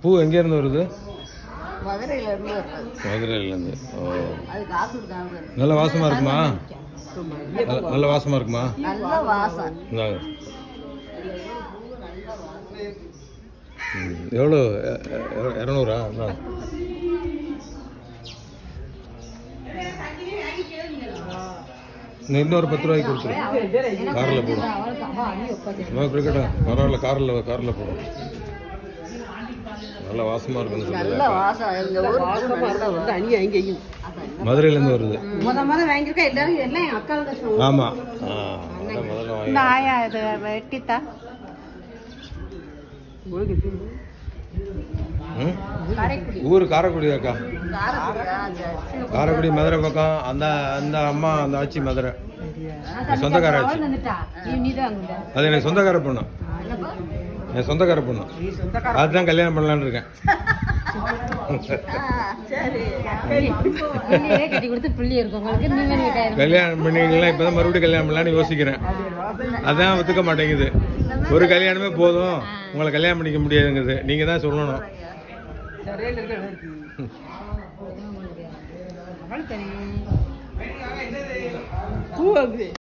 பூ எங்கேருந்து வருது மதுரையில இருந்து வர்றது மதுரையிலேருந்து ஓ அது காசு கொடுத்தாங்க நல்ல வாசமாக இருக்குமா நல்ல- நல்ல வாசமாக இருக்குமா நல்ல வாசம் இந்தாங்க ம், எவ்வளோ எ- எ- இரநூறா இந்தாங்க. இன்னும் இன்னொரு பத்து ரூபாய்க்கு கொடுத்துரு காரில் போடும் சும்மா இருக்கட்டும் பரவாயில்ல காரில் காரில் போடும் நல்ல வாசமாக இருக்குன்னு நல்ல சொல்லுது வாசம் எங்க ஊருக்கு நல்ல வாசம் அணியும் அங்கேயும் மதுரையிலேருந்து வருது முத முத வாங்கியிருக்கா எல்லாரும் எல்லாம் என் அக்காள் தான் ஆமாம் ஆ அதான் முதல்ல வாங்கி ஆயா இது வெட்டித்தா ம்? ஊர் காரைக்குடி அக்கா காரக்குடியா சரி காரைக்குடி மதுரை பக்கம் அந்த அந்த அம்மா அந்த ஆச்சி மதுரை என் சொந்தக்கார ஆச்சு அது எனக்கு சொந்தக்கார பொண்ணு என் சொந்தக்கார பொண்ணு அதுதான் கல்யாணம் பண்ணலான்னு இருக்கேன் சரி கட்டி கொடுத்து புள்ளி இருக்கும் உங்களுக்கு நீங்க கல்யாணம் பண்ணிக்கலாம் இப்பதான் மறுபடியும் கல்யாணம் பண்ணலான்னு யோசிக்கிறேன் அதான் ஒத்துக்க மாட்டேங்குது ஒரு கல்யாணமே போதும் உங்களை கல்யாணம் பண்ணிக்க முடியாதுங்குது நீங்க தான் சொல்லணும் பூ